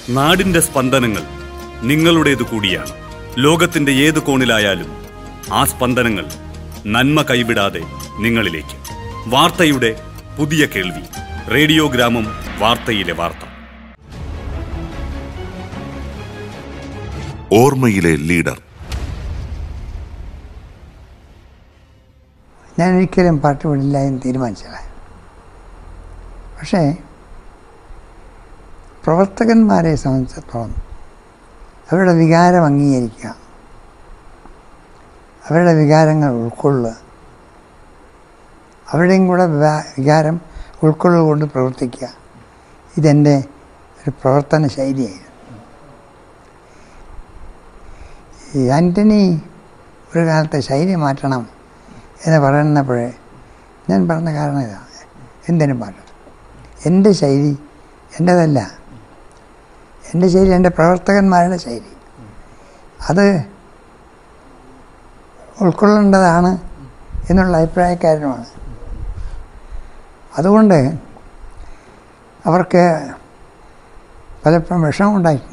നാടിന്റെ സ്പന്ദനങ്ങൾ നിങ്ങളുടേതു കൂടിയാണ് ലോകത്തിന്റെ ഏത് കോണിലായാലും ആ സ്പന്ദനങ്ങൾ നന്മ കൈവിടാതെ നിങ്ങളിലേക്ക് വാർത്തയുടെ പുതിയ കേൾവി റേഡിയോ ഗ്രാമം വാർത്തയിലെ വാർത്ത ഓർമ്മയിലെ ലീഡർ ഞാൻ ഒരിക്കലും പാട്ട് വിടില്ല എന്ന് തീരുമാനിച്ചത് പക്ഷേ പ്രവർത്തകന്മാരെ സംബന്ധിച്ചിടത്തോളം അവരുടെ വികാരം അംഗീകരിക്കുക അവരുടെ വികാരങ്ങൾ ഉൾക്കൊള്ളുക അവരുടെയും കൂടെ വികാ- വികാരം ഉൾക്കൊള്ളുകൊണ്ട് പ്രവർത്തിക്കുക ഇതെൻ്റെ ഒരു പ്രവർത്തന ശൈലിയായിരുന്നു ഈ ആൻ്റണി ഒരു കാലത്തെ ശൈലി മാറ്റണം എന്ന് പറയുന്നപ്പോഴേ ഞാൻ പറഞ്ഞ കാരണം ഇതാണ് എന്തിനും മാറ്റണം എൻ്റെ ശൈലി എൻ്റെതല്ല എൻ്റെ ശൈലി എൻ്റെ പ്രവർത്തകന്മാരുടെ ശൈലി അത് ഉൾക്കൊള്ളേണ്ടതാണ് എന്നുള്ള അഭിപ്രായക്കാരനുമാണ് അതുകൊണ്ട് അവർക്ക് പലപ്പോഴും വിഷമം ഉണ്ടായിട്ടുണ്ട്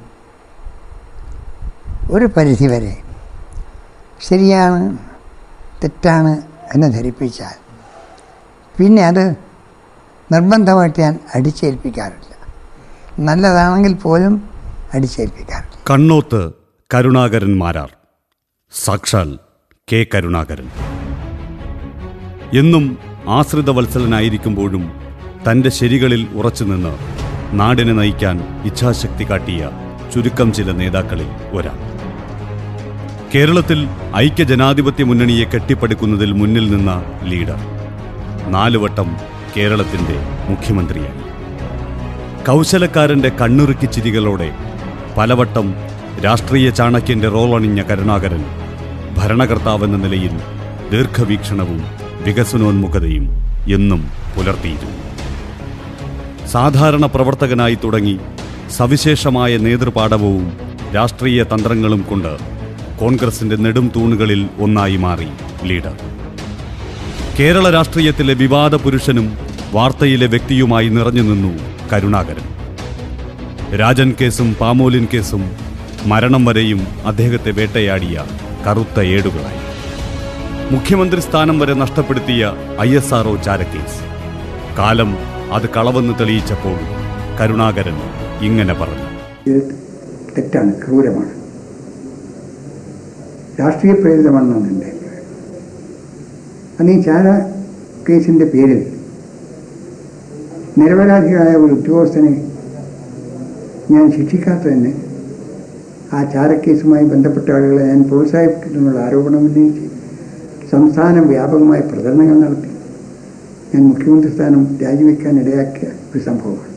ഒരു പരിധി വരെ ശരിയാണ് തെറ്റാണ് എന്ന് ധരിപ്പിച്ചാൽ പിന്നെ അത് നിർബന്ധമായിട്ട് ഞാൻ അടിച്ചേൽപ്പിക്കാറില്ല നല്ലതാണെങ്കിൽ പോലും അടിച്ചേൽപ്പിക്കാറില്ല കണ്ണോത്ത് കരുണാകരൻ മാരാർ സാക്ഷാൽ കെ കരുണാകരൻ എന്നും ആശ്രിതവത്സലനായിരിക്കുമ്പോഴും തന്റെ ശരികളിൽ ഉറച്ചുനിന്ന് നാടിനെ നയിക്കാൻ ഇച്ഛാശക്തി കാട്ടിയ ചുരുക്കം ചില നേതാക്കളിൽ ഒരാൾ കേരളത്തിൽ ഐക്യജനാധിപത്യ മുന്നണിയെ കെട്ടിപ്പടുക്കുന്നതിൽ മുന്നിൽ നിന്ന ലീഡർ നാലുവട്ടം കേരളത്തിന്റെ മുഖ്യമന്ത്രിയായി കൗശലക്കാരന്റെ കണ്ണുറുക്കി ചിരികളോടെ പലവട്ടം രാഷ്ട്രീയ ചാണക്യന്റെ റോളണിഞ്ഞ കരുണാകരൻ ഭരണകർത്താവെന്ന നിലയിൽ ദീർഘവീക്ഷണവും വികസനോന്മുഖതയും എന്നും പുലർത്തിയിരുന്നു സാധാരണ പ്രവർത്തകനായി തുടങ്ങി സവിശേഷമായ നേതൃപാടവവും രാഷ്ട്രീയ തന്ത്രങ്ങളും കൊണ്ട് കോൺഗ്രസിന്റെ നെടും തൂണുകളിൽ ഒന്നായി മാറി ലീഡർ കേരള രാഷ്ട്രീയത്തിലെ വിവാദ പുരുഷനും വാർത്തയിലെ വ്യക്തിയുമായി നിറഞ്ഞു നിന്നു കരുണാകരൻ രാജൻ കേസും പാമോലിൻ കേസും മരണം വരെയും അദ്ദേഹത്തെ വേട്ടയാടിയ കറുത്ത ഏടുകളായി മുഖ്യമന്ത്രി സ്ഥാനം വരെ നഷ്ടപ്പെടുത്തിയ ഐ എസ് ആർഒ ചാരക്കേസ് കാലം അത് കളവെന്ന് തെളിയിച്ചപ്പോൾ കരുണാകരൻ ഇങ്ങനെ പറഞ്ഞു ഇത് തെറ്റാണ് ക്രൂരമാണ് രാഷ്ട്രീയ പ്രേരിതമാണെന്നാണ് എൻ്റെ അഭിപ്രായം അന്ന് ഈ ചാര കേസിൻ്റെ പേരിൽ നിരപരാധിയായ ഒരു ഉദ്യോഗസ്ഥനെ ഞാൻ ശിക്ഷിക്കാത്ത തന്നെ ആ ചാരക്കേസുമായി ബന്ധപ്പെട്ട ആളുകളെ ഞാൻ പ്രോത്സാഹിപ്പിക്കുന്നുള്ള ആരോപണം ഉന്നയിച്ച് സംസ്ഥാനം വ്യാപകമായ പ്രചരണങ്ങൾ നടത്തി ഞാൻ മുഖ്യമന്ത്രി സ്ഥാനം രാജിവെക്കാൻ ഇടയാക്കിയ ഒരു സംഭവമാണ്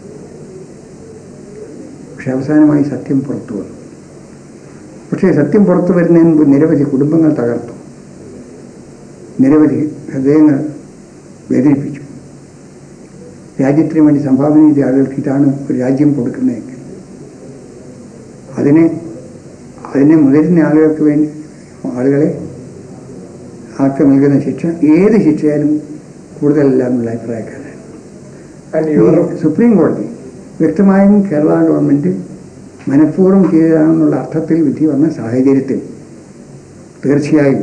പക്ഷെ അവസാനമായി സത്യം പുറത്തു വന്നു പക്ഷേ സത്യം പുറത്തു വരുന്നതിന് മുമ്പ് നിരവധി കുടുംബങ്ങൾ തകർത്തു നിരവധി ഹൃദയങ്ങൾ വേദനിപ്പിച്ചു രാജ്യത്തിന് വേണ്ടി സംഭാവന ചെയ്ത ആളുകൾക്ക് ഇതാണ് ഒരു രാജ്യം കൊടുക്കുന്നതെങ്കിൽ അതിനെ അതിനെ മുതിരുന്ന ആളുകൾക്ക് വേണ്ടി ആളുകളെ ആർക്ക് നൽകുന്ന ശിക്ഷ ഏത് ശിക്ഷയായാലും കൂടുതലല്ല എന്നുള്ള അഭിപ്രായക്കാരാണ് ഈ സുപ്രീം കോടതി വ്യക്തമായും കേരള ഗവൺമെൻറ് മനഃപൂർവ്വം ചെയ്തതാണെന്നുള്ള അർത്ഥത്തിൽ വിധി വന്ന സാഹചര്യത്തിൽ തീർച്ചയായും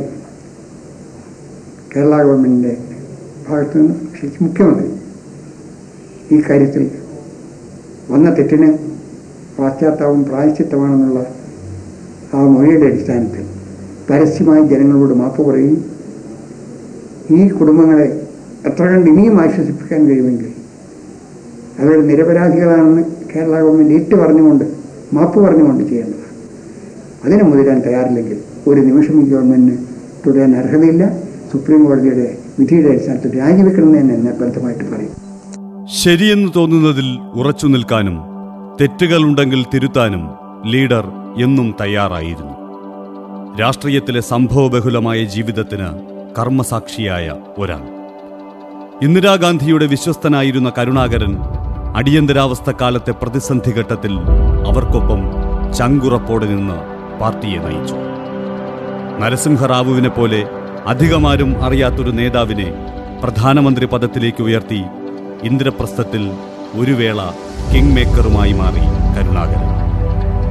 കേരള ഗവൺമെൻറ്റിൻ്റെ ഭാഗത്തു നിന്ന് ശരിക്കും മുഖ്യമന്ത്രി ഈ കാര്യത്തിൽ വന്ന തെറ്റിന് പാശ്ചാത്താവും പ്രായശ്ചിത്തമാണെന്നുള്ള ആ മൊഴിയുടെ അടിസ്ഥാനത്തിൽ പരസ്യമായി ജനങ്ങളോട് മാപ്പ് പറയുകയും ഈ കുടുംബങ്ങളെ എത്ര കണ്ട് ഇനിയും ആശ്വസിപ്പിക്കാൻ കഴിയുമെങ്കിൽ അവരുടെ നിരപരാധികളാണെന്ന് കേരള ഗവൺമെൻറ് ഏറ്റു പറഞ്ഞുകൊണ്ട് മാപ്പ് പറഞ്ഞുകൊണ്ട് ചെയ്യേണ്ടതാണ് അതിന് മുതിരാൻ തയ്യാറില്ലെങ്കിൽ ഒരു നിമിഷം ഈ ഗവൺമെൻറ്റിന് തുടരാൻ അർഹതയില്ല സുപ്രീം കോടതിയുടെ വിധിയുടെ അടിസ്ഥാനത്തിൽ രാജിവെക്കണമെന്ന് തന്നെ നിർബന്ധമായിട്ട് പറയും ശരിയെന്ന് തോന്നുന്നതിൽ ഉറച്ചു നിൽക്കാനും തെറ്റുകളുണ്ടെങ്കിൽ തിരുത്താനും ലീഡർ എന്നും തയ്യാറായിരുന്നു രാഷ്ട്രീയത്തിലെ സംഭവബഹുലമായ ജീവിതത്തിന് കർമ്മസാക്ഷിയായ ഒരാൾ ഇന്ദിരാഗാന്ധിയുടെ വിശ്വസ്തനായിരുന്ന കരുണാകരൻ അടിയന്തരാവസ്ഥ കാലത്തെ പ്രതിസന്ധി ഘട്ടത്തിൽ അവർക്കൊപ്പം ചങ്കുറപ്പോടെ നിന്ന് പാർട്ടിയെ നയിച്ചു നരസിംഹറാവുവിനെ പോലെ അധികമാരും അറിയാത്തൊരു നേതാവിനെ പ്രധാനമന്ത്രി പദത്തിലേക്ക് ഉയർത്തി ഇന്ദ്രപ്രസ്ഥത്തിൽ ഒരു വേള കിങ് മേക്കറുമായി മാറി കരുണാകരൻ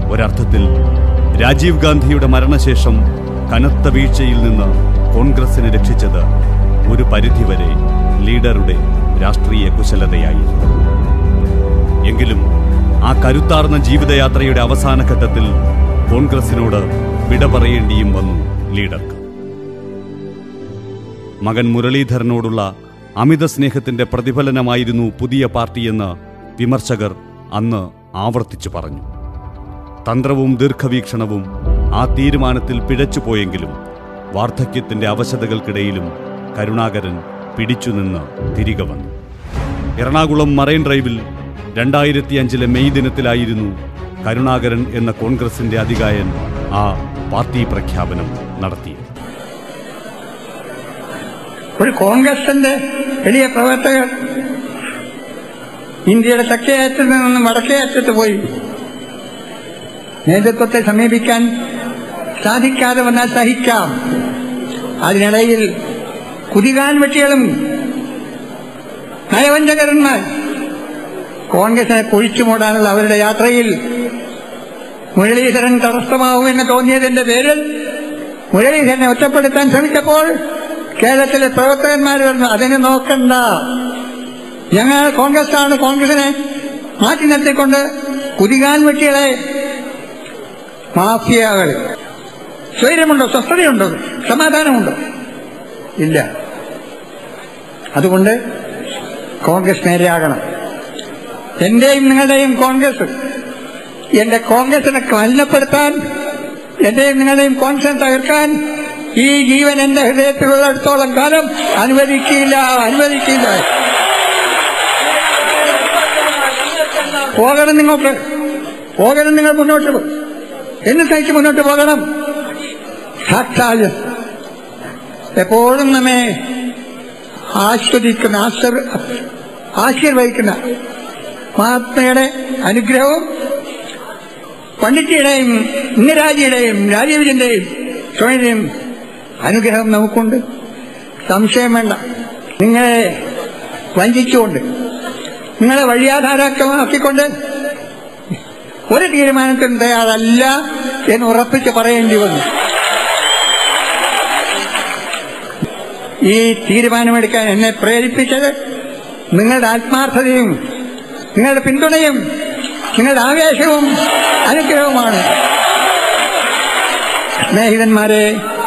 ഒരർത്ഥത്തിൽ രാജീവ് ഗാന്ധിയുടെ മരണശേഷം കനത്ത വീഴ്ചയിൽ നിന്ന് കോൺഗ്രസിനെ രക്ഷിച്ചത് ഒരു പരിധിവരെ ലീഡറുടെ രാഷ്ട്രീയ കുശലതയായിരുന്നു എങ്കിലും ആ കരുത്താർന്ന ജീവിതയാത്രയുടെ അവസാന ഘട്ടത്തിൽ കോൺഗ്രസിനോട് വിട പറയേണ്ടിയും വന്നു ലീഡർക്ക് മകൻ മുരളീധരനോടുള്ള അമിത സ്നേഹത്തിന്റെ പ്രതിഫലനമായിരുന്നു പുതിയ പാർട്ടിയെന്ന് വിമർശകർ അന്ന് ആവർത്തിച്ചു പറഞ്ഞു തന്ത്രവും ദീർഘവീക്ഷണവും ആ തീരുമാനത്തിൽ പിഴച്ചുപോയെങ്കിലും വാർദ്ധക്യത്തിന്റെ അവശതകൾക്കിടയിലും കരുണാകരൻ പിടിച്ചുനിന്ന് തിരികെ വന്നു എറണാകുളം മറൈൻ ഡ്രൈവിൽ രണ്ടായിരത്തി അഞ്ചിലെ മെയ് ദിനത്തിലായിരുന്നു കരുണാകരൻ എന്ന കോൺഗ്രസിന്റെ അധികായൻ ആ പാർട്ടി പ്രഖ്യാപനം നടത്തിയത് ഒരു കോൺഗ്രസിന്റെ വലിയ പ്രവർത്തകർ ഇന്ത്യയുടെ തെക്കേയറ്റത്ത് നിന്നും വടക്കേ അറ്റത്ത് പോയി നേതൃത്വത്തെ സമീപിക്കാൻ സാധിക്കാതെ വന്നാൽ സഹിക്കാം അതിനിടയിൽ കുതികാൻ വെട്ടികളും നയവഞ്ചകരന്മാർ കോൺഗ്രസിനെ കുഴിച്ചു മൂടാനുള്ള അവരുടെ യാത്രയിൽ മുരളീധരൻ തടസ്സമാവുമെന്ന് തോന്നിയതിന്റെ പേരിൽ മുരളീധരനെ ഒറ്റപ്പെടുത്താൻ ശ്രമിച്ചപ്പോൾ കേരളത്തിലെ പ്രവർത്തകന്മാർ പറഞ്ഞു അതിനെ നോക്കണ്ട ഞങ്ങൾ കോൺഗ്രസ്സാണ് കോൺഗ്രസിനെ മാറ്റി നിർത്തിക്കൊണ്ട് കുതികാൻ വെട്ടികളെ മാഫിയകൾ സ്വൈര്യമുണ്ടോ സ്വസ്ഥതയുണ്ടോ സമാധാനമുണ്ടോ ഇല്ല അതുകൊണ്ട് കോൺഗ്രസ് നേരെയാകണം എന്റെയും നിങ്ങളുടെയും കോൺഗ്രസ് എന്റെ കോൺഗ്രസിനെ മലിനപ്പെടുത്താൻ എന്റെയും നിങ്ങളുടെയും കോൺഗ്രസ് തകർക്കാൻ ഈ ജീവൻ എന്റെ ഹൃദയത്തിലുള്ളിടത്തോളം കാലം അനുവദിക്കില്ല അനുവദിക്കില്ല പോകണം നിങ്ങൾക്ക് പോകണം നിങ്ങൾ മുന്നോട്ട് പോ- എന്ന് സഹിച്ച് മുന്നോട്ട് പോകണം സാക്ഷാൽ എപ്പോഴും നമ്മെ ആസ്വദിക്കുന്ന ആശ്വ- ആശീർവദിക്കുന്ന മഹാത്മയുടെ അനുഗ്രഹവും പണ്ഡിറ്റിയുടെയും ഇന്ദിരാജിയുടെയും രാജീവിന്റെയും സ്വാമിയുടെയും അനുഗ്രഹം നമുക്കുണ്ട് സംശയം വേണ്ട നിങ്ങളെ വഞ്ചിച്ചുകൊണ്ട് നിങ്ങളെ വഴിയാധാരമാക്കിക്കൊണ്ട് ഒരു തീരുമാനത്തിനും തയ്യാറല്ല എന്ന് ഉറപ്പിച്ച് പറയേണ്ടി വന്നു ഈ തീരുമാനമെടുക്കാൻ എന്നെ പ്രേരിപ്പിച്ചത് നിങ്ങളുടെ ആത്മാർത്ഥതയും നിങ്ങളുടെ പിന്തുണയും നിങ്ങളുടെ ആവേശവും അനുഗ്രഹവുമാണ് സ്നേഹിതന്മാരെ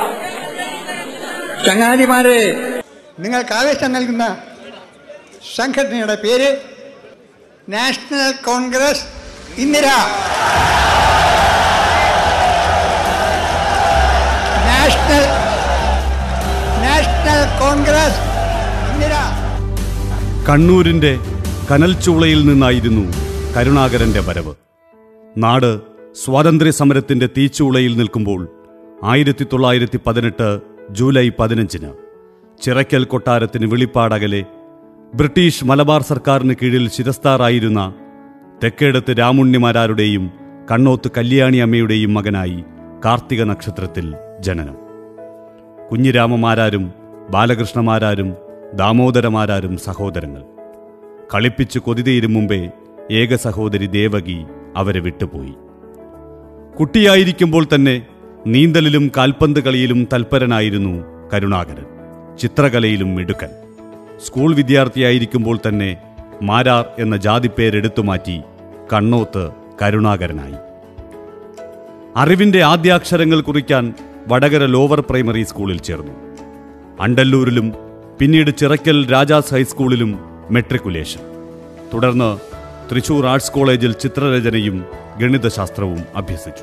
ചങ്ങാതിമാരെ നിങ്ങൾക്ക് ആവേശം നൽകുന്ന സംഘടനയുടെ പേര് നാഷണൽ കോൺഗ്രസ് ഇന്ദിര നാഷണൽ നാഷണൽ കോൺഗ്രസ് ഇന്ദിര കണ്ണൂരിന്റെ കനൽച്ചൂളയിൽ നിന്നായിരുന്നു കരുണാകരന്റെ വരവ് നാട് സ്വാതന്ത്ര്യ സമരത്തിന്റെ തീച്ചൂളയിൽ നിൽക്കുമ്പോൾ ആയിരത്തി തൊള്ളായിരത്തി പതിനെട്ട് ജൂലൈ പതിനഞ്ചിന് ചിറയ്ക്കൽ കൊട്ടാരത്തിന് വെളിപ്പാടകലെ ബ്രിട്ടീഷ് മലബാർ സർക്കാരിന് കീഴിൽ ശിരസ്താറായിരുന്ന തെക്കേടത്ത് രാമുണ്ണിമാരാരുടെയും കണ്ണോത്ത് കല്യാണി അമ്മയുടെയും മകനായി കാർത്തിക നക്ഷത്രത്തിൽ ജനനം കുഞ്ഞിരാമമാരാരും ബാലകൃഷ്ണമാരാരും ദാമോദരമാരാരും സഹോദരങ്ങൾ കളിപ്പിച്ചു കൊതിതീരും മുമ്പേ ഏക സഹോദരി ദേവകി അവരെ വിട്ടുപോയി കുട്ടിയായിരിക്കുമ്പോൾ തന്നെ നീന്തലിലും കാൽപന്ത് കളിയിലും തൽപരനായിരുന്നു കരുണാകരൻ ചിത്രകലയിലും മിടുക്കൻ സ്കൂൾ വിദ്യാർത്ഥിയായിരിക്കുമ്പോൾ തന്നെ മാരാർ എന്ന ജാതിപ്പേരെടുത്തു മാറ്റി കണ്ണോത്ത് കരുണാകരനായി അറിവിന്റെ ആദ്യാക്ഷരങ്ങൾ കുറിക്കാൻ വടകര ലോവർ പ്രൈമറി സ്കൂളിൽ ചേർന്നു അണ്ടല്ലൂരിലും പിന്നീട് ചിറക്കൽ രാജാസ് ഹൈസ്കൂളിലും മെട്രിക്കുലേഷൻ തുടർന്ന് തൃശൂർ ആർട്സ് കോളേജിൽ ചിത്രരചനയും ഗണിതശാസ്ത്രവും അഭ്യസിച്ചു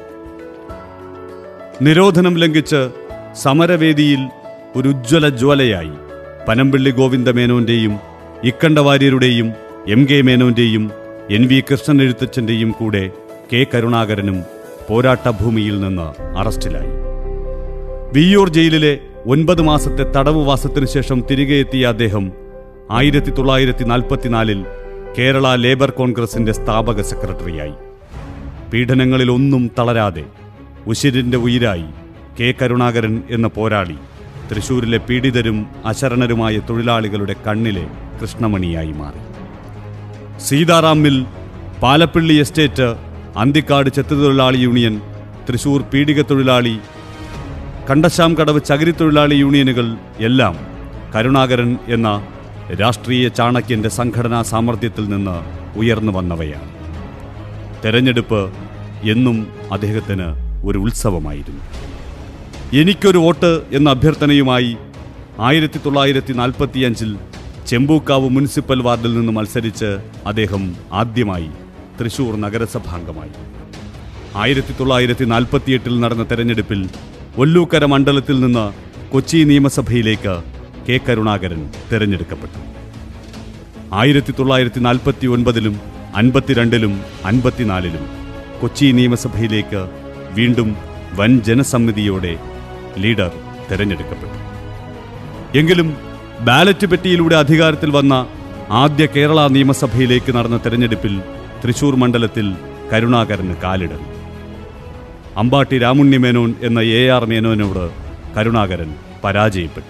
നിരോധനം ലംഘിച്ച് സമരവേദിയിൽ ഒരു ഉജ്ജ്വല ജ്വാലയായി പനമ്പിള്ളി ഗോവിന്ദ മേനോന്റെയും ഇക്കണ്ടവാര്യരുടെയും എം കെ മേനോന്റെയും എൻ വി കൃഷ്ണൻ എഴുത്തച്ഛന്റെയും കൂടെ കെ കരുണാകരനും പോരാട്ടഭൂമിയിൽ നിന്ന് അറസ്റ്റിലായി വിയ്യൂർ ജയിലിലെ ഒൻപത് മാസത്തെ തടവുവാസത്തിനു ശേഷം തിരികെ എത്തിയ അദ്ദേഹം ആയിരത്തി തൊള്ളായിരത്തി നാൽപ്പത്തിനാലിൽ കേരള ലേബർ കോൺഗ്രസിന്റെ സ്ഥാപക സെക്രട്ടറിയായി പീഡനങ്ങളിലൊന്നും തളരാതെ ഉശിരിന്റെ ഉയിരായി കെ കരുണാകരൻ എന്ന പോരാളി തൃശൂരിലെ പീഡിതരും അശരണരുമായ തൊഴിലാളികളുടെ കണ്ണിലെ കൃഷ്ണമണിയായി മാറി സീതാറാം മിൽ പാലപ്പിള്ളി എസ്റ്റേറ്റ് അന്തിക്കാട് ചെത്തുതൊഴിലാളി യൂണിയൻ തൃശൂർ പീഡിക തൊഴിലാളി കണ്ടശാം കടവ് ചകിരി തൊഴിലാളി യൂണിയനുകൾ എല്ലാം കരുണാകരൻ എന്ന രാഷ്ട്രീയ ചാണക്യന്റെ സംഘടനാ സാമർഥ്യത്തിൽ നിന്ന് ഉയർന്നു വന്നവയാണ് തെരഞ്ഞെടുപ്പ് എന്നും അദ്ദേഹത്തിന് ഒരു ഉത്സവമായിരുന്നു എനിക്കൊരു വോട്ട് എന്ന അഭ്യർത്ഥനയുമായി ആയിരത്തി തൊള്ളായിരത്തി നാൽപ്പത്തിയഞ്ചിൽ ചെമ്പൂക്കാവ് മുനിസിപ്പൽ വാർഡിൽ നിന്ന് മത്സരിച്ച് അദ്ദേഹം ആദ്യമായി തൃശൂർ നഗരസഭാംഗമായി ആയിരത്തി തൊള്ളായിരത്തി നാൽപ്പത്തിയെട്ടിൽ നടന്ന തെരഞ്ഞെടുപ്പിൽ ഒല്ലൂക്കര മണ്ഡലത്തിൽ നിന്ന് കൊച്ചി നിയമസഭയിലേക്ക് കെ കരുണാകരൻ തെരഞ്ഞെടുക്കപ്പെട്ടു ആയിരത്തി തൊള്ളായിരത്തി നാൽപ്പത്തി ഒൻപതിലും അൻപത്തിരണ്ടിലും അൻപത്തിനാലിലും കൊച്ചി നിയമസഭയിലേക്ക് വീണ്ടും വൻ ജനസമ്മിതിയോടെ ലീഡർ തെരഞ്ഞെടുക്കപ്പെട്ടു എങ്കിലും ബാലറ്റ് പെട്ടിയിലൂടെ അധികാരത്തിൽ വന്ന ആദ്യ കേരള നിയമസഭയിലേക്ക് നടന്ന തെരഞ്ഞെടുപ്പിൽ തൃശൂർ മണ്ഡലത്തിൽ കരുണാകരന് കാലിടറി അമ്പാട്ടി രാമുണ്ണി മേനോൻ എന്ന എ ആർ മേനോനോട് കരുണാകരൻ പരാജയപ്പെട്ടു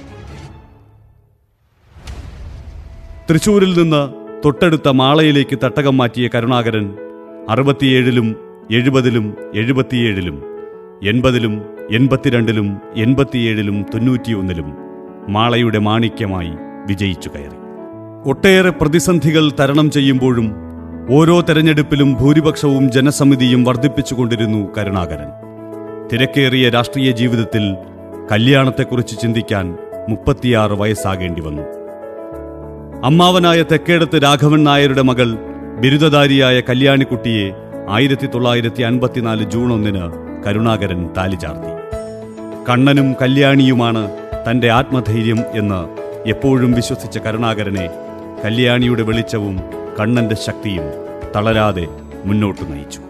തൃശൂരിൽ നിന്ന് തൊട്ടടുത്ത മാളയിലേക്ക് തട്ടകം മാറ്റിയ കരുണാകരൻ അറുപത്തിയേഴിലും എഴുപതിലും എഴുപത്തിയേഴിലും എൺപതിലും എൺപത്തിരണ്ടിലും എൺപത്തിയേഴിലും തൊണ്ണൂറ്റിയൊന്നിലും മാളയുടെ മാണിക്യമായി വിജയിച്ചു കയറി ഒട്ടേറെ പ്രതിസന്ധികൾ തരണം ചെയ്യുമ്പോഴും ഓരോ തെരഞ്ഞെടുപ്പിലും ഭൂരിപക്ഷവും ജനസമിതിയും വർദ്ധിപ്പിച്ചുകൊണ്ടിരുന്നു കരുണാകരൻ തിരക്കേറിയ രാഷ്ട്രീയ ജീവിതത്തിൽ കല്യാണത്തെക്കുറിച്ച് ചിന്തിക്കാൻ മുപ്പത്തിയാറ് വയസ്സാകേണ്ടി വന്നു അമ്മാവനായ തെക്കേടത്ത് രാഘവൻ നായരുടെ മകൾ ബിരുദധാരിയായ കല്യാണിക്കുട്ടിയെ ആയിരത്തി തൊള്ളായിരത്തി അൻപത്തിനാല് ജൂൺ ഒന്നിന് കരുണാകരൻ താലി ചാർത്തി കണ്ണനും കല്യാണിയുമാണ് തന്റെ ആത്മധൈര്യം എന്ന് എപ്പോഴും വിശ്വസിച്ച കരുണാകരനെ കല്യാണിയുടെ വെളിച്ചവും കണ്ണന്റെ ശക്തിയും തളരാതെ മുന്നോട്ട് നയിച്ചു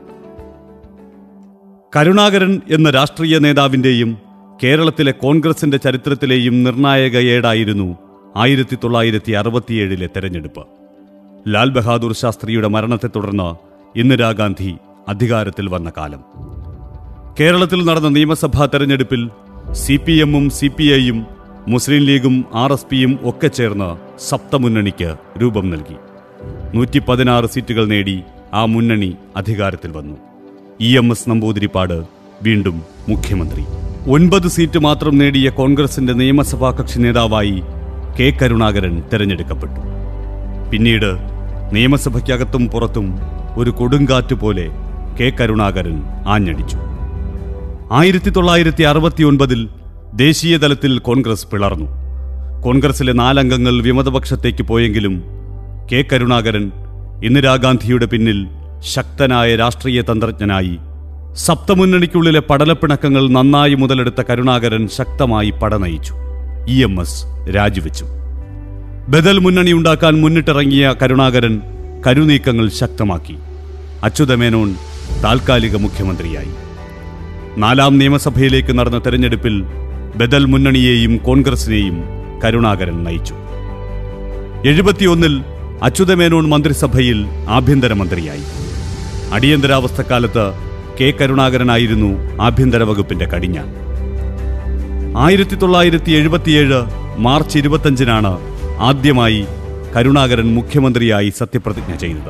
കരുണാകരൻ എന്ന രാഷ്ട്രീയ നേതാവിന്റെയും കേരളത്തിലെ കോൺഗ്രസിന്റെ ചരിത്രത്തിലെയും നിർണായക ഏടായിരുന്നു ആയിരത്തി തൊള്ളായിരത്തി അറുപത്തിയേഴിലെ തെരഞ്ഞെടുപ്പ് ലാൽ ബഹാദൂർ ശാസ്ത്രിയുടെ മരണത്തെ തുടർന്ന് ഇന്ദിരാഗാന്ധി അധികാരത്തിൽ വന്ന കാലം കേരളത്തിൽ നടന്ന നിയമസഭാ തെരഞ്ഞെടുപ്പിൽ സി പി എമ്മും സി പി ഐയും മുസ്ലിം ലീഗും ആർ എസ് പിയും ഒക്കെ ചേർന്ന് സപ്തമുന്നണിക്ക് രൂപം നൽകി നൂറ്റി പതിനാറ് സീറ്റുകൾ നേടി ആ മുന്നണി അധികാരത്തിൽ വന്നു ഇ എം എസ് നമ്പൂതിരിപ്പാട് വീണ്ടും മുഖ്യമന്ത്രി ഒൻപത് സീറ്റ് മാത്രം നേടിയ കോൺഗ്രസിന്റെ നിയമസഭാ കക്ഷി നേതാവായി കെ കരുണാകരൻ തെരഞ്ഞെടുക്കപ്പെട്ടു പിന്നീട് നിയമസഭയ്ക്കകത്തും പുറത്തും ഒരു കൊടുങ്കാറ്റ് പോലെ കെ കരുണാകരൻ ആഞ്ഞടിച്ചു ആയിരത്തി തൊള്ളായിരത്തി അറുപത്തിയൊൻപതിൽ ദേശീയ തലത്തിൽ കോൺഗ്രസ് പിളർന്നു കോൺഗ്രസിലെ നാലംഗങ്ങൾ വിമതപക്ഷത്തേക്ക് പോയെങ്കിലും കെ കരുണാകരൻ ഇന്ദിരാഗാന്ധിയുടെ പിന്നിൽ ശക്തനായ രാഷ്ട്രീയ തന്ത്രജ്ഞനായി സപ്തമുന്നണിക്കുള്ളിലെ പടലപ്പിണക്കങ്ങൾ നന്നായി മുതലെടുത്ത കരുണാകരൻ ശക്തമായി പടനയിച്ചു ഇ എം എസ് രാജിവെച്ചു ബദൽ മുന്നണി ഉണ്ടാക്കാൻ മുന്നിട്ടിറങ്ങിയ കരുണാകരൻ കരുനീക്കങ്ങൾ ശക്തമാക്കി അച്യുതമേനോൻ താൽക്കാലിക മുഖ്യമന്ത്രിയായി നാലാം നിയമസഭയിലേക്ക് നടന്ന തെരഞ്ഞെടുപ്പിൽ ബദൽ മുന്നണിയെയും കോൺഗ്രസിനെയും കരുണാകരൻ നയിച്ചു എഴുപത്തിയൊന്നിൽ അച്യുതമേനോൻ മന്ത്രിസഭയിൽ ആഭ്യന്തരമന്ത്രിയായി അടിയന്തരാവസ്ഥക്കാലത്ത് കെ കരുണാകരനായിരുന്നു ആഭ്യന്തര വകുപ്പിന്റെ കടിഞ്ഞാൻ ആയിരത്തി തൊള്ളായിരത്തി എഴുപത്തിയേഴ് മാർച്ച് ഇരുപത്തഞ്ചിനാണ് ആദ്യമായി കരുണാകരൻ മുഖ്യമന്ത്രിയായി സത്യപ്രതിജ്ഞ ചെയ്തത്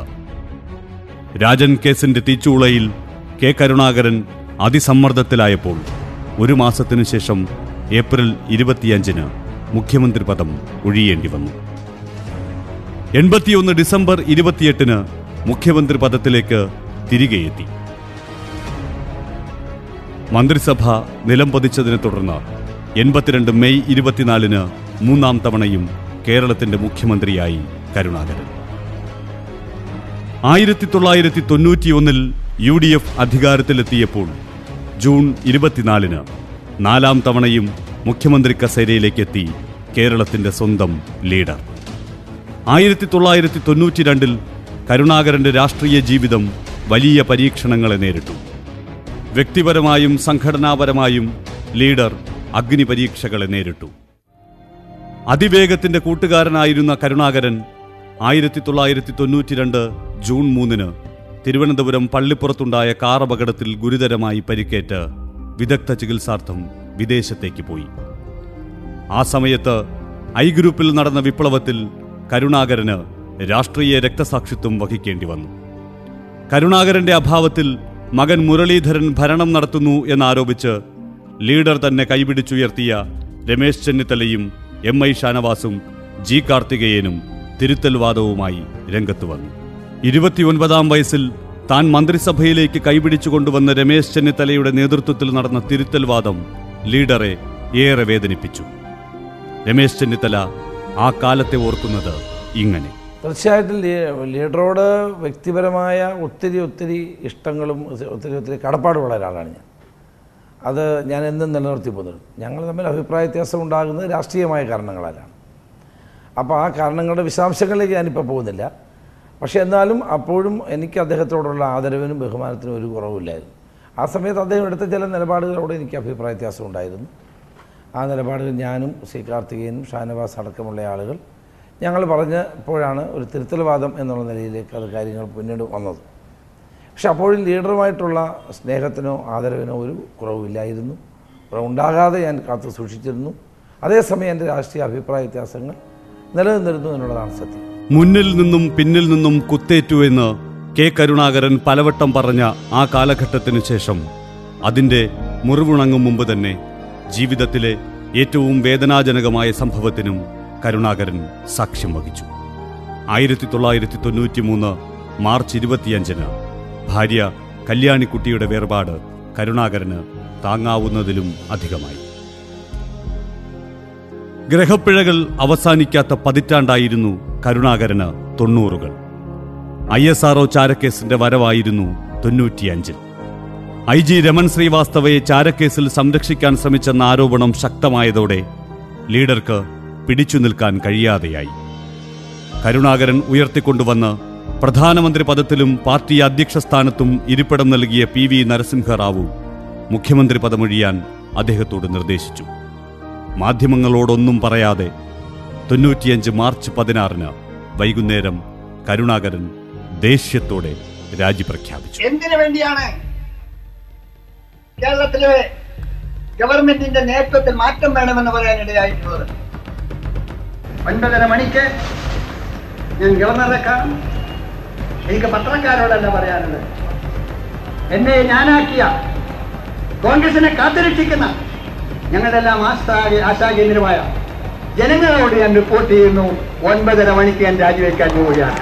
രാജൻ കേസിന്റെ തീച്ചൂളയിൽ കെ കരുണാകരൻ അതിസമ്മർദ്ദത്തിലായപ്പോൾ ഒരു മാസത്തിനു ശേഷം ഏപ്രിൽ ഇരുപത്തിയഞ്ചിന് മുഖ്യമന്ത്രി പദം ഒഴിയേണ്ടി വന്നു എൺപത്തിയൊന്ന് ഡിസംബർ ഇരുപത്തിയെട്ടിന് മുഖ്യമന്ത്രി പദത്തിലേക്ക് തിരികെ എത്തി മന്ത്രിസഭ നിലംപതിച്ചതിനെ തുടർന്ന് എൺപത്തിരണ്ട് മെയ് ഇരുപത്തിനാലിന് മൂന്നാം തവണയും കേരളത്തിന്റെ മുഖ്യമന്ത്രിയായി കരുണാകരൻ ആയിരത്തി തൊള്ളായിരത്തി തൊണ്ണൂറ്റിയൊന്നിൽ യു ഡി എഫ് അധികാരത്തിലെത്തിയപ്പോൾ ജൂൺ ഇരുപത്തിനാലിന് നാലാം തവണയും മുഖ്യമന്ത്രി കസേരയിലേക്കെത്തി കേരളത്തിന്റെ സ്വന്തം ലീഡർ ആയിരത്തി തൊള്ളായിരത്തി തൊണ്ണൂറ്റിരണ്ടിൽ കരുണാകരന്റെ രാഷ്ട്രീയ ജീവിതം വലിയ പരീക്ഷണങ്ങളെ നേരിട്ടു വ്യക്തിപരമായും സംഘടനാപരമായും ലീഡർ അഗ്നി പരീക്ഷകളെ നേരിട്ടു അതിവേഗത്തിന്റെ കൂട്ടുകാരനായിരുന്ന കരുണാകരൻ ആയിരത്തി തൊള്ളായിരത്തി തൊണ്ണൂറ്റിരണ്ട് ജൂൺ മൂന്നിന് തിരുവനന്തപുരം പള്ളിപ്പുറത്തുണ്ടായ കാർ അപകടത്തിൽ ഗുരുതരമായി പരിക്കേറ്റ് വിദഗ്ധ ചികിത്സാർത്ഥം വിദേശത്തേക്ക് പോയി ആ സമയത്ത് ഐ ഗ്രൂപ്പിൽ നടന്ന വിപ്ലവത്തിൽ കരുണാകരന് രാഷ്ട്രീയ രക്തസാക്ഷിത്വം വഹിക്കേണ്ടി വന്നു കരുണാകരന്റെ അഭാവത്തിൽ മകൻ മുരളീധരൻ ഭരണം നടത്തുന്നു എന്നാരോപിച്ച് ലീഡർ തന്നെ കൈപിടിച്ചുയർത്തിയ രമേശ് ചെന്നിത്തലയും എം ഐ ഷാനവാസും ജി കാർത്തികേയനും തിരുത്തൽവാദവുമായി രംഗത്ത് വന്നു ഇരുപത്തിയൊൻപതാം വയസ്സിൽ താൻ മന്ത്രിസഭയിലേക്ക് കൈപിടിച്ചു കൊണ്ടുവന്ന രമേശ് ചെന്നിത്തലയുടെ നേതൃത്വത്തിൽ നടന്ന തിരുത്തൽവാദം ലീഡറെ ഏറെ വേദനിപ്പിച്ചു രമേശ് ചെന്നിത്തല ആ കാലത്തെ ഓർക്കുന്നത് ഇങ്ങനെ തീർച്ചയായിട്ടും ലീ- ലീഡറോട് വ്യക്തിപരമായ ഒത്തിരി ഒത്തിരി ഇഷ്ടങ്ങളും ഒത്തിരി ഒത്തിരി കടപ്പാടുള്ള ഒരാളാണ് ഞാൻ അത് ഞാൻ എന്നും നിലനിർത്തി പോകുന്നത് ഞങ്ങൾ തമ്മിൽ അഭിപ്രായ വ്യത്യാസം ഉണ്ടാകുന്നത് രാഷ്ട്രീയമായ കാരണങ്ങളാലാണ് അപ്പോൾ ആ കാരണങ്ങളുടെ വിശദാംശങ്ങളിലേക്ക് ഞാനിപ്പോൾ പോകുന്നില്ല പക്ഷേ എന്നാലും അപ്പോഴും എനിക്ക് അദ്ദേഹത്തോടുള്ള ആദരവിനും ബഹുമാനത്തിനും ഒരു കുറവില്ലായിരുന്നു ആ സമയത്ത് അദ്ദേഹം എടുത്ത ചില നിലപാടുകളോട് എനിക്ക് അഭിപ്രായ വ്യത്യാസം ഉണ്ടായിരുന്നു ആ നിലപാടുകൾ ഞാനും സി കാർത്തികേയനും ഷാനവാസ് അടക്കമുള്ള ആളുകൾ ഞങ്ങൾ പറഞ്ഞപ്പോഴാണ് ഒരു തിരുത്തൽവാദം എന്നുള്ള നിലയിലേക്ക് അത് കാര്യങ്ങൾ പിന്നീട് വന്നത് പക്ഷെ അപ്പോഴും ലീഡറുമായിട്ടുള്ള സ്നേഹത്തിനോ ആദരവിനോ ഒരു കുറവില്ലായിരുന്നു ഉണ്ടാകാതെ ഞാൻ കാത്തു സൂക്ഷിച്ചിരുന്നു അതേസമയം എൻ്റെ രാഷ്ട്രീയ അഭിപ്രായ വ്യത്യാസങ്ങൾ നിലനിന്നിരുന്നു എന്നുള്ളതാണ് സത്യം മുന്നിൽ നിന്നും പിന്നിൽ നിന്നും കുത്തേറ്റു എന്ന് കെ കരുണാകരൻ പലവട്ടം പറഞ്ഞ ആ കാലഘട്ടത്തിനു ശേഷം അതിന്റെ മുറിവുണങ്ങും മുമ്പ് തന്നെ ജീവിതത്തിലെ ഏറ്റവും വേദനാജനകമായ സംഭവത്തിനും കരുണാകരൻ സാക്ഷ്യം വഹിച്ചു ആയിരത്തി തൊള്ളായിരത്തി തൊണ്ണൂറ്റി മൂന്ന് മാർച്ച് ഇരുപത്തിയഞ്ചിന് ഭാര്യ കല്യാണിക്കുട്ടിയുടെ വേർപാട് കരുണാകരന് താങ്ങാവുന്നതിലും അധികമായി ഗ്രഹപ്പിഴകൾ അവസാനിക്കാത്ത പതിറ്റാണ്ടായിരുന്നു കരുണാകരന് തൊണ്ണൂറുകൾ ഐ എസ് ആർഒ ചാരക്കേസിന്റെ വരവായിരുന്നു തൊണ്ണൂറ്റിയഞ്ചിൽ ഐ ജി രമൺ ശ്രീവാസ്തവയെ ചാരക്കേസിൽ സംരക്ഷിക്കാൻ ശ്രമിച്ചെന്ന ആരോപണം ശക്തമായതോടെ ലീഡർക്ക് പിടിച്ചു നിൽക്കാൻ കഴിയാതെയായി കരുണാകരൻ ഉയർത്തിക്കൊണ്ടുവന്ന് പ്രധാനമന്ത്രി പദത്തിലും പാർട്ടി അധ്യക്ഷ സ്ഥാനത്തും ഇരിപ്പിടം നൽകിയ പി വി നരസിംഹറാവു മുഖ്യമന്ത്രി പദമൊഴിയാൻ അദ്ദേഹത്തോട് നിർദ്ദേശിച്ചു മാധ്യമങ്ങളോടൊന്നും പറയാതെ തൊണ്ണൂറ്റിയഞ്ച് മാർച്ച് പതിനാറിന് വൈകുന്നേരം കരുണാകരൻ ദേഷ്യത്തോടെ രാജി പ്രഖ്യാപിച്ചു എന്തിനു വേണ്ടിയാണ് കേരളത്തിലെ ഗവൺമെന്റിന്റെ നേതൃത്വത്തിൽ മാറ്റം വേണമെന്ന് പറയാനിടയായിട്ടുള്ളത് ഒൻപതര മണിക്ക് ഞാൻ ഗവർണറെ കാണും എനിക്ക് പത്രക്കാരോടല്ല പറയാനുള്ളത് എന്നെ ഞാനാക്കിയ കോൺഗ്രസിനെ കാത്തുരക്ഷിക്കുന്ന ഞങ്ങളുടെ എല്ലാം ആസ്ഥാ ആശാകേന്ദ്രമായ ജനങ്ങളോട് ഞാൻ റിപ്പോർട്ട് ചെയ്യുന്നു ഒൻപതര മണിക്ക് ഞാൻ രാജിവെക്കാൻ പോവുകയാണ്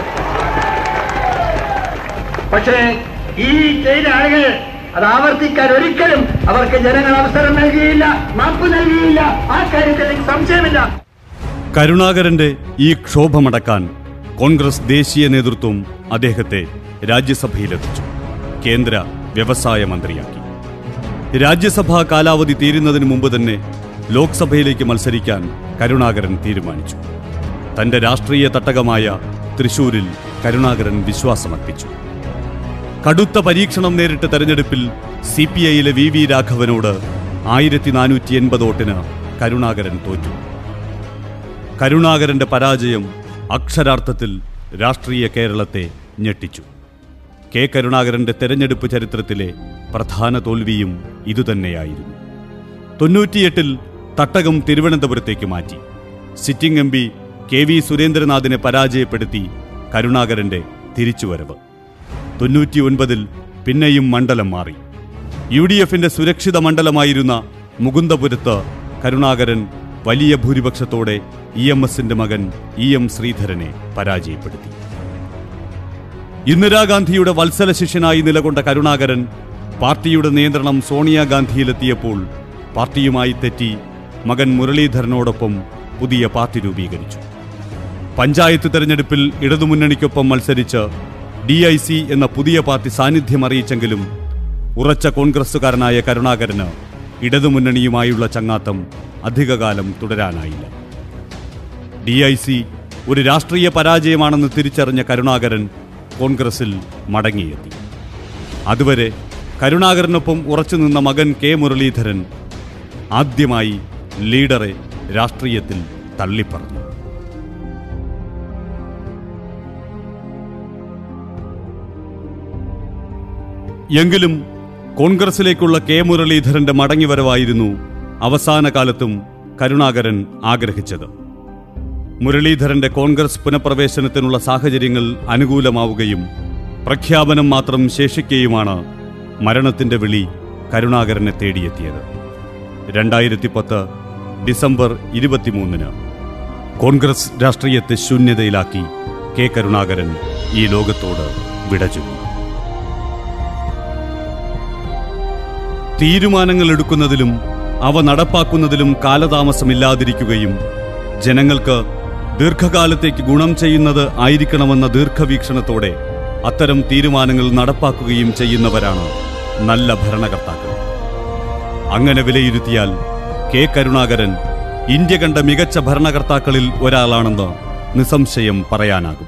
പക്ഷേ ഈ ചെയ്ത ആളുകൾ അത് ആവർത്തിക്കാൻ ഒരിക്കലും അവർക്ക് ജനങ്ങൾ അവസരം നൽകിയില്ല മാപ്പ് നൽകിയില്ല ആ കാര്യത്തിൽ എനിക്ക് സംശയമില്ല കരുണാകരന്റെ ഈ ക്ഷോഭമടക്കാൻ കോൺഗ്രസ് ദേശീയ നേതൃത്വം അദ്ദേഹത്തെ രാജ്യസഭയിലെത്തിച്ചു കേന്ദ്ര വ്യവസായ മന്ത്രിയാക്കി രാജ്യസഭാ കാലാവധി തീരുന്നതിന് മുമ്പ് തന്നെ ലോക്സഭയിലേക്ക് മത്സരിക്കാൻ കരുണാകരൻ തീരുമാനിച്ചു തന്റെ രാഷ്ട്രീയ തട്ടകമായ തൃശൂരിൽ കരുണാകരൻ വിശ്വാസമർപ്പിച്ചു കടുത്ത പരീക്ഷണം നേരിട്ട തെരഞ്ഞെടുപ്പിൽ സി പി ഐയിലെ വി വി രാഘവനോട് ആയിരത്തി നാനൂറ്റി എൺപത് വോട്ടിന് കരുണാകരൻ തോറ്റു കരുണാകരന്റെ പരാജയം അക്ഷരാർത്ഥത്തിൽ രാഷ്ട്രീയ കേരളത്തെ ഞെട്ടിച്ചു കെ കരുണാകരന്റെ തെരഞ്ഞെടുപ്പ് ചരിത്രത്തിലെ പ്രധാന തോൽവിയും ഇതുതന്നെയായിരുന്നു തൊണ്ണൂറ്റിയെട്ടിൽ തട്ടകം തിരുവനന്തപുരത്തേക്ക് മാറ്റി sitting M P K V സുരേന്ദ്രനാഥിനെ പരാജയപ്പെടുത്തി കരുണാകരന്റെ തിരിച്ചുവരവ് തൊണ്ണൂറ്റിയൊൻപതിൽ പിന്നെയും മണ്ഡലം മാറി യു ഡി എഫിന്റെ സുരക്ഷിത മണ്ഡലമായിരുന്ന മുകുന്ദപുരത്ത് കരുണാകരൻ വലിയ ഭൂരിപക്ഷത്തോടെ ഇ എം എസിന്റെ മകൻ ഇ എം ശ്രീധരനെ പരാജയപ്പെടുത്തി ഇന്ദിരാഗാന്ധിയുടെ വത്സല ശിഷ്യനായി നിലകൊണ്ട കരുണാകരൻ പാർട്ടിയുടെ നിയന്ത്രണം സോണിയാഗാന്ധിയിലെത്തിയപ്പോൾ പാർട്ടിയുമായി തെറ്റി മകൻ മുരളീധരനോടൊപ്പം പുതിയ പാർട്ടി രൂപീകരിച്ചു പഞ്ചായത്ത് തെരഞ്ഞെടുപ്പിൽ ഇടതുമുന്നണിക്കൊപ്പം മത്സരിച്ച് ഡി ഐ സി എന്ന പുതിയ പാർട്ടി സാന്നിധ്യം അറിയിച്ചെങ്കിലും ഉറച്ച കോൺഗ്രസുകാരനായ കരുണാകരന് ഇടതുമുന്നണിയുമായുള്ള ചങ്ങാത്തം അധികകാലം തുടരാനായില്ല ഡി ഐ സി ഒരു രാഷ്ട്രീയ പരാജയമാണെന്ന് തിരിച്ചറിഞ്ഞ കരുണാകരൻ കോൺഗ്രസിൽ മടങ്ങിയെത്തി അതുവരെ കരുണാകരനൊപ്പം ഉറച്ചുനിന്ന മകൻ കെ മുരളീധരൻ ആദ്യമായി ലീഡറെ രാഷ്ട്രീയത്തിൽ തള്ളിപ്പറഞ്ഞു എങ്കിലും കോൺഗ്രസിലേക്കുള്ള കെ മുരളീധരന്റെ മടങ്ങിവരവായിരുന്നു അവസാന കാലത്തും കരുണാകരൻ ആഗ്രഹിച്ചത് മുരളീധരന്റെ കോൺഗ്രസ് പുനഃപ്രവേശനത്തിനുള്ള സാഹചര്യങ്ങൾ അനുകൂലമാവുകയും പ്രഖ്യാപനം മാത്രം ശേഷിക്കെയുമാണ് മരണത്തിന്റെ വിളി കരുണാകരനെ തേടിയെത്തിയത് രണ്ടായിരത്തി പത്ത് ഡിസംബർ ഇരുപത്തിമൂന്നിന് കോൺഗ്രസ് രാഷ്ട്രീയത്തെ ശൂന്യതയിലാക്കി കെ കരുണാകരൻ ഈ ലോകത്തോട് വിടചൊല്ലി തീരുമാനങ്ങൾ എടുക്കുന്നതിലും അവ നടപ്പാക്കുന്നതിലും കാലതാമസമില്ലാതിരിക്കുകയും ജനങ്ങൾക്ക് ദീർഘകാലത്തേക്ക് ഗുണം ചെയ്യുന്നത് ആയിരിക്കണമെന്ന ദീർഘവീക്ഷണത്തോടെ അത്തരം തീരുമാനങ്ങൾ നടപ്പാക്കുകയും ചെയ്യുന്നവരാണ് നല്ല ഭരണകർത്താക്കൾ അങ്ങനെ വിലയിരുത്തിയാൽ കെ കരുണാകരൻ ഇന്ത്യ കണ്ട മികച്ച ഭരണകർത്താക്കളിൽ ഒരാളാണെന്ന് നിസ്സംശയം പറയാനാകും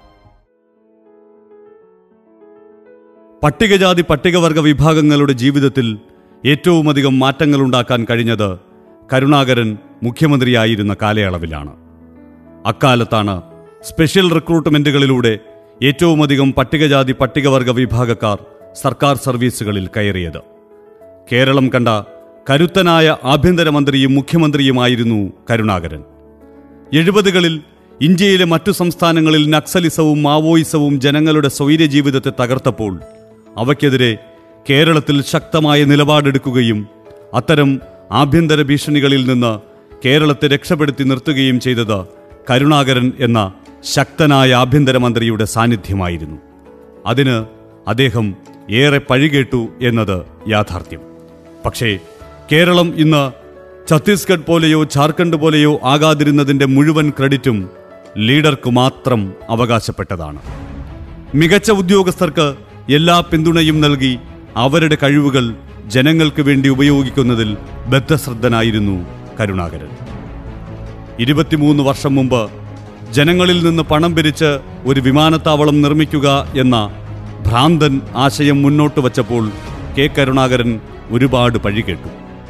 പട്ടികജാതി പട്ടികവർഗ വിഭാഗങ്ങളുടെ ജീവിതത്തിൽ ഏറ്റവുമധികം മാറ്റങ്ങളുണ്ടാക്കാൻ കഴിഞ്ഞത് കരുണാകരൻ മുഖ്യമന്ത്രിയായിരുന്ന കാലയളവിലാണ് അക്കാലത്താണ് സ്പെഷ്യൽ റിക്രൂട്ട്മെന്റുകളിലൂടെ ഏറ്റവുമധികം പട്ടികജാതി പട്ടികവർഗ വിഭാഗക്കാർ സർക്കാർ സർവീസുകളിൽ കയറിയത് കേരളം കണ്ട കരുത്തനായ ആഭ്യന്തരമന്ത്രിയും മുഖ്യമന്ത്രിയുമായിരുന്നു കരുണാകരൻ എഴുപതുകളിൽ ഇന്ത്യയിലെ മറ്റു സംസ്ഥാനങ്ങളിൽ നക്സലിസവും മാവോയിസവും ജനങ്ങളുടെ സ്വൈര്യജീവിതത്തെ തകർത്തപ്പോൾ അവയ്ക്കെതിരെ കേരളത്തിൽ ശക്തമായ നിലപാടെടുക്കുകയും അത്തരം ആഭ്യന്തര ഭീഷണികളിൽ നിന്ന് കേരളത്തെ രക്ഷപ്പെടുത്തി നിർത്തുകയും ചെയ്തത് കരുണാകരൻ എന്ന ശക്തനായ ആഭ്യന്തരമന്ത്രിയുടെ സാന്നിധ്യമായിരുന്നു അതിന് അദ്ദേഹം ഏറെ പഴികേട്ടു എന്നത് യാഥാർത്ഥ്യം പക്ഷേ കേരളം ഇന്ന് ഛത്തീസ്ഗഡ് പോലെയോ ഝാർഖണ്ഡ് പോലെയോ ആകാതിരുന്നതിന്റെ മുഴുവൻ ക്രെഡിറ്റും ലീഡർക്ക് മാത്രം അവകാശപ്പെട്ടതാണ് മികച്ച ഉദ്യോഗസ്ഥർക്ക് എല്ലാ പിന്തുണയും നൽകി അവരുടെ കഴിവുകൾ ജനങ്ങൾക്ക് വേണ്ടി ഉപയോഗിക്കുന്നതിൽ ബദ്ധശ്രദ്ധനായിരുന്നു കരുണാകരൻ ഇരുപത്തിമൂന്ന് വർഷം മുമ്പ് ജനങ്ങളിൽ നിന്ന് പണം പിരിച്ച് ഒരു വിമാനത്താവളം നിർമ്മിക്കുക എന്ന ഭ്രാന്തൻ ആശയം മുന്നോട്ട് വച്ചപ്പോൾ കെ കരുണാകരൻ ഒരുപാട് പഴികേട്ടു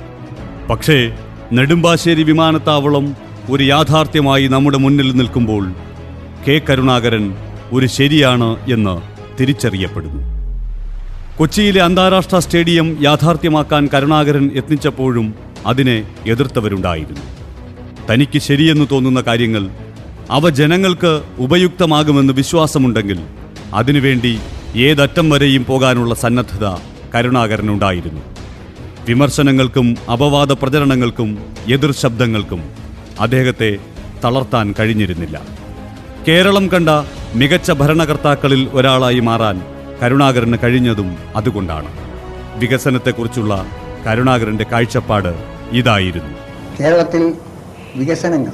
പക്ഷേ നെടുമ്പാശ്ശേരി വിമാനത്താവളം ഒരു യാഥാർത്ഥ്യമായി നമ്മുടെ മുന്നിൽ നിൽക്കുമ്പോൾ കെ കരുണാകരൻ ഒരു ശരിയാണ് എന്ന് തിരിച്ചറിയപ്പെടുന്നു കൊച്ചിയിലെ അന്താരാഷ്ട്ര സ്റ്റേഡിയം യാഥാർത്ഥ്യമാക്കാൻ കരുണാകരൻ യത്നിച്ചപ്പോഴും അതിനെ എതിർത്തവരുണ്ടായിരുന്നു തനിക്ക് ശരിയെന്ന് തോന്നുന്ന കാര്യങ്ങൾ അവ ജനങ്ങൾക്ക് ഉപയുക്തമാകുമെന്ന് വിശ്വാസമുണ്ടെങ്കിൽ അതിനുവേണ്ടി ഏതറ്റം വരെയും പോകാനുള്ള സന്നദ്ധത കരുണാകരനുണ്ടായിരുന്നു വിമർശനങ്ങൾക്കും അപവാദ പ്രചരണങ്ങൾക്കും എതിർ ശബ്ദങ്ങൾക്കും അദ്ദേഹത്തെ തളർത്താൻ കഴിഞ്ഞിരുന്നില്ല കേരളം കണ്ട മികച്ച ഭരണകർത്താക്കളിൽ ഒരാളായി മാറാൻ കരുണാകരന് കഴിഞ്ഞതും അതുകൊണ്ടാണ് വികസനത്തെക്കുറിച്ചുള്ള കരുണാകരന്റെ കാഴ്ചപ്പാട് ഇതായിരുന്നു കേരളത്തിൽ വികസനങ്ങൾ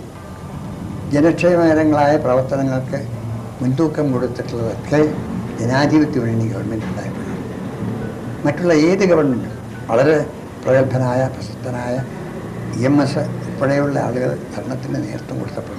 ജനക്ഷേമകരങ്ങളായ പ്രവർത്തനങ്ങൾക്ക് മുൻതൂക്കം കൊടുത്തിട്ടുള്ളതൊക്കെ ജനാധിപത്യ മുന്നണി ഗവൺമെൻറ് ഉണ്ടായപ്പോഴാണ് മറ്റുള്ള ഏത് ഗവൺമെൻറ്റും വളരെ പ്രഗത്ഭനായ പ്രശസ്തനായ ഇ എം എസ് ഉൾപ്പെടെയുള്ള ആളുകൾ ഭരണത്തിന് നേതൃത്വം കൊടുത്തപ്പോഴും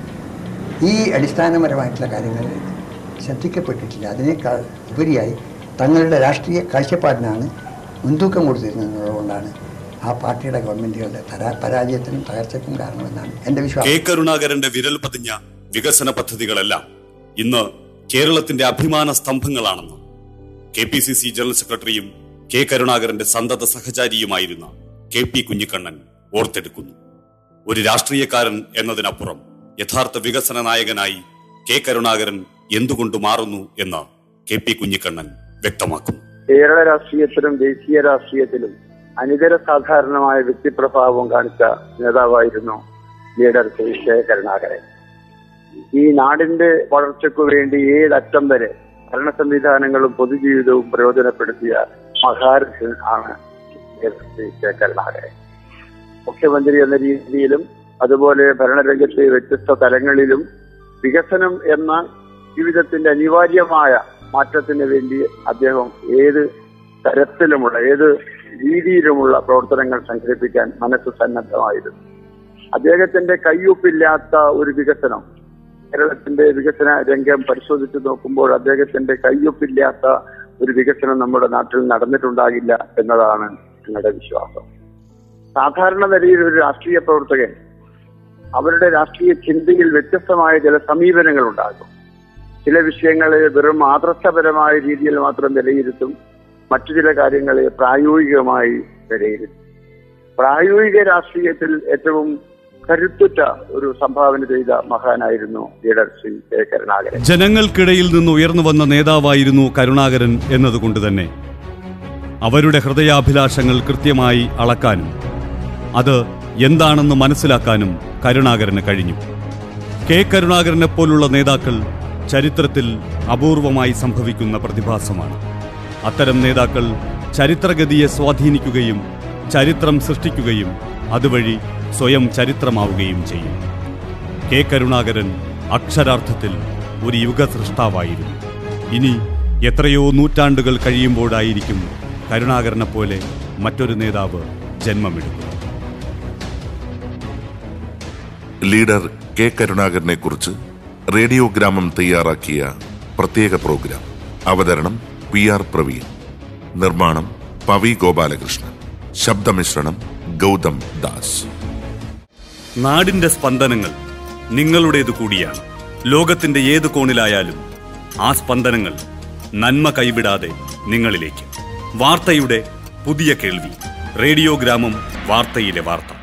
ഈ അടിസ്ഥാനപരമായിട്ടുള്ള കാര്യങ്ങൾ ശ്രദ്ധിക്കപ്പെട്ടിട്ടില്ല അതിനേക്കാൾ ഉപരിയായി തങ്ങളുടെ രാഷ്ട്രീയ കാഴ്ചപ്പാടിനാണ് മുൻതൂക്കം കൊടുത്തിരുന്നതുകൊണ്ടാണ് ആ പാർട്ടിയുടെ ഗവൺമെൻറ്റുകളുടെ തരാ പരാജയത്തിനും തകർച്ചയ്ക്കും കാരണമെന്നാണ് എൻ്റെ വിശ്വാസം കെ കരുണാകരന്റെ വിരൽ പതിഞ്ഞ വികസന പദ്ധതികളെല്ലാം ഇന്ന് കേരളത്തിന്റെ അഭിമാന സ്തംഭങ്ങളാണെന്ന് K P C C general സെക്രട്ടറിയും കെ കരുണാകരന്റെ സന്തത സഹചാരിയുമായിരുന്ന കെ പി കുഞ്ഞിക്കണ്ണൻ ഓർത്തെടുക്കുന്നു ഒരു രാഷ്ട്രീയക്കാരൻ എന്നതിനപ്പുറം യഥാർത്ഥ വികസന നായകനായി കെ കരുണാകരൻ എന്തുകൊണ്ട് മാറുന്നു എന്ന് കെ പി കുഞ്ഞിക്കണ്ണൻ വ്യക്തമാക്കുന്നു കേരള രാഷ്ട്രീയത്തിലും ദേശീയ രാഷ്ട്രീയത്തിലും അനിതര സാധാരണമായ വ്യക്തിപ്രഭാവം കാണിച്ച നേതാവായിരുന്നു ലീഡർ ശ്രീ കെ കരുണാകരൻ ഈ നാടിന്റെ വളർച്ചയ്ക്കു വേണ്ടി ഏതറ്റം വരെ ഭരണ സംവിധാനങ്ങളും പൊതുജീവിതവും പ്രയോജനപ്പെടുത്തിയ മഹാരഥൻ ആണ് ലീഡർ ശ്രീ കെ കരുണാകരൻ മുഖ്യമന്ത്രി എന്ന രീതിയിലും അതുപോലെ ഭരണരംഗത്തെ വ്യത്യസ്ത തലങ്ങളിലും വികസനം എന്ന ജീവിതത്തിന്റെ അനിവാര്യമായ മാറ്റത്തിന് വേണ്ടി അദ്ദേഹം ഏത് തരത്തിലുമുള്ള ഏത് രീതിയിലുമുള്ള പ്രവർത്തനങ്ങൾ സംഘടിപ്പിക്കാൻ മനസ്സ് സന്നദ്ധമായിരുന്നു അദ്ദേഹത്തിന്റെ കയ്യൊപ്പില്ലാത്ത ഒരു വികസനം കേരളത്തിന്റെ വികസന രംഗം പരിശോധിച്ച് നോക്കുമ്പോൾ അദ്ദേഹത്തിന്റെ കയ്യൊപ്പില്ലാത്ത ഒരു വികസനം നമ്മുടെ നാട്ടിൽ നടന്നിട്ടുണ്ടാകില്ല എന്നതാണ് ഞങ്ങളുടെ വിശ്വാസം സാധാരണ നിലയിൽ ഒരു രാഷ്ട്രീയ പ്രവർത്തകൻ അവരുടെ രാഷ്ട്രീയ ചിന്തയിൽ വ്യത്യസ്തമായ ചില സമീപനങ്ങൾ ഉണ്ടാകും ചില വിഷയങ്ങളെ വെറും ആദർശപരമായ രീതിയിൽ മാത്രം വിലയിരുത്തും മറ്റു ചില കാര്യങ്ങളെ പ്രായോഗികമായി വിലയിരുത്തും പ്രായോഗിക രാഷ്ട്രീയത്തിൽ ഏറ്റവും കരുത്തുറ്റ ഒരു സംഭാവന ചെയ്ത മഹാനായിരുന്നു ലീഡർ ശ്രീ കെ കരുണാകരൻ ജനങ്ങൾക്കിടയിൽ നിന്ന് ഉയർന്നു വന്ന നേതാവായിരുന്നു കരുണാകരൻ എന്നതുകൊണ്ട് തന്നെ അവരുടെ ഹൃദയാഭിലാഷങ്ങൾ കൃത്യമായി അളക്കാനും അത് എന്താണെന്ന് മനസ്സിലാക്കാനും കരുണാകരന് കഴിഞ്ഞു കെ കരുണാകരനെ പോലുള്ള നേതാക്കൾ ചരിത്രത്തിൽ അപൂർവമായി സംഭവിക്കുന്ന പ്രതിഭാസമാണ് അത്തരം നേതാക്കൾ ചരിത്രഗതിയെ സ്വാധീനിക്കുകയും ചരിത്രം സൃഷ്ടിക്കുകയും അതുവഴി സ്വയം ചരിത്രമാവുകയും ചെയ്യും കെ കരുണാകരൻ അക്ഷരാർത്ഥത്തിൽ ഒരു യുഗസൃഷ്ടാവായിരുന്നു ഇനി എത്രയോ നൂറ്റാണ്ടുകൾ കഴിയുമ്പോഴായിരിക്കും കരുണാകരനെ പോലെ മറ്റൊരു നേതാവ് ജന്മമെടുക്കുക ലീഡർ കെ കരുണാകരനെ കുറിച്ച് റേഡിയോ ഗ്രാമം തയ്യാറാക്കിയ പ്രത്യേക പ്രോഗ്രാം അവതരണം പി ആർ പ്രവീൺ നിർമ്മാണം പവി ഗോപാലകൃഷ്ണൻ ശബ്ദമിശ്രണം ഗൗതം ദാസ് നാടിന്റെ സ്പന്ദനങ്ങൾ നിങ്ങളുടേതു കൂടിയാണ് ലോകത്തിന്റെ ഏത് കോണിലായാലും ആ സ്പന്ദനങ്ങൾ നന്മ കൈവിടാതെ നിങ്ങളിലേക്ക് വാർത്തയുടെ പുതിയ കേൾവി റേഡിയോ ഗ്രാമം വാർത്തയിലെ വാർത്ത